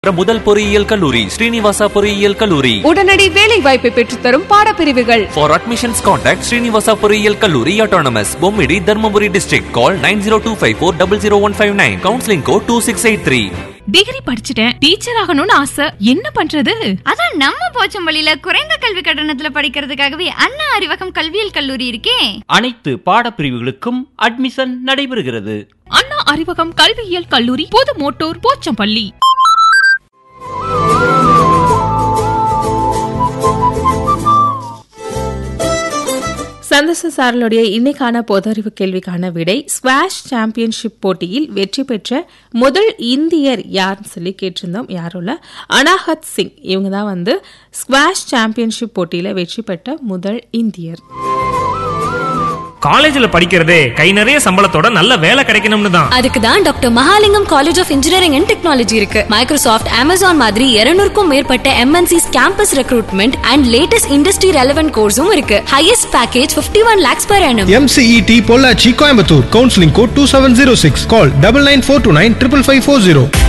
முதல் பொறியியல் கல்லூரி ஸ்ரீனிவாசா பொறியியல் கல்லூரி உடனடி வேலை வாய்ப்பை பெற்றுத்தரும் பாடப்பிரிவுகள் ஃபார் அட்மிஷன்ஸ் கான்டாக்ட் ஸ்ரீனிவாசா பொறியியல் கல்லூரி autonomous Bommidi Dharmapuri district call nine zero two five four double zero one five nine counselling code two six eight three degree படிச்சுட்டேன் டீச்சர் ஆகணும்னு ஆசை என்ன பண்றது அதான் நம்ம போச்சம்பள்ளியில குறைந்த கல்வி கட்டணத்துல படிக்கிறதுக்காகவே அண்ணா அறிவகம் கல்வியியல் கல்லூரி இருக்கே அனைத்து பாடப்பிரிவுகளுக்கும் அட்மிஷன் நடைபெறுகிறது அண்ணா அறிவகம் கல்வியியல் கல்லூரி புது மோட்டூர் போச்சம்பள்ளி சந்தோஷ சாரலுடைய இன்னைக்கான பொதறிவு கேள்விக்கான விடை ஸ்குவாஷ் சாம்பியன்ஷிப் போட்டியில் வெற்றி பெற்ற முதல் இந்தியர் யாருன்னு சொல்லி கேட்டிருந்தோம் யாரும்ல அனாஹத் சிங் இவங்க தான் வந்து ஸ்குவாஷ் சாம்பியன்ஷிப் போட்டியில வெற்றி பெற்ற முதல் இந்தியர் காலேஜ்ல படிக்கிறதே கை நிறைய சம்பளத்தோட நல்ல வேலை கிடைக்கணும்னு தான் அதுக்கு தான் doctor Mahalingam college of engineering and technology இருக்கு மைக்ரோசாஃப்ட் அமேசான் மாதிரி 200 க்கும் மேற்பட்ட MNCs campus recruitment and latest industry relevant கோர்ஸும் இருக்கு highest package 51 one lakhs per annum MCET Pollachi Coimbatore counselling code two seven zero six call double nine four two nine triple five four zero